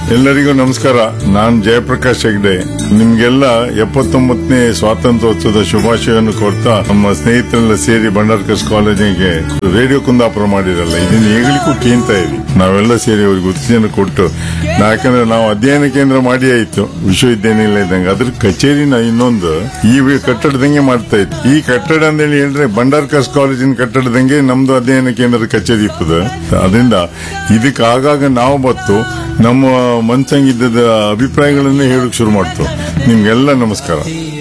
ಎಲ್ಲರಿಗೂ ನಮಸ್ಕಾರ ನಾನ್ ಜಯಪ್ರಕಾಶ್ ಹೆಗ್ಡೆ ನಿಮ್ಗೆಲ್ಲ ಎಪ್ಪತ್ತೊಂಬತ್ತನೇ ಸ್ವಾತಂತ್ರ್ಯೋತ್ಸವದ ಶುಭಾಶಯವನ್ನು ಕೊಡ್ತಾ ನಮ್ಮ ಸ್ನೇಹಿತರೆಲ್ಲ ಸೇರಿ ಬಂಡಾರ್ಕಸ್ ಕಾಲೇಜಿಗೆ ರೇಡಿಯೋ ಕುಂದಾಪುರ ಮಾಡಿರಲ್ಲ ಇದನ್ನ ಹೇಗ್ಲಿಕ್ಕೂ ಕೇಂತ ಇರಿ ನಾವೆಲ್ಲ ಸೇರಿ ಅವ್ರಿಗೆ ಉತ್ತೇಜನ ಕೊಟ್ಟು ನಾ- ಯಾಕಂದ್ರೆ ನಾವು ಅಧ್ಯಯನ ಕೇಂದ್ರ ಮಾಡಿ ಆಯ್ತು ವಿಶ್ವವಿದ್ಯಾನಿಲಯ ಇದ್ದಂಗೆ ಅದ್ರ ಕಚೇರಿನ ಇನ್ನೊಂದು ಈ ವಿ- ಕಟ್ಟಡದಂಗೆ ಮಾಡ್ತಾ ಇತ್ತು ಈ ಕಟ್ಟಡ ಅಂತೇಳಿ ಹೇಳಿದ್ರೆ ಬಂಡಾರ್ಕಸ್ ಕಾಲೇಜಿನ ಕಟ್ಟಡದಂಗೆ ನಮ್ದು ಅಧ್ಯಯನ ಕೇಂದ್ರದ ಕಚೇರಿ ಇರ್ತದೆ ಅದರಿಂದ ಇದಕ್ಕೆ ಆಗಾಗ ನಾವು ಬತ್ತು ನಮ್ಮ ಮನ್ಸಂಗಿದ್ದದ ಅಭಿಪ್ರಾಯಗಳನ್ನೇ ಹೇಳಕ್ ಶುರು ಮಾಡ್ತು ನಿಮ್ಗೆಲ್ಲ ನಮಸ್ಕಾರ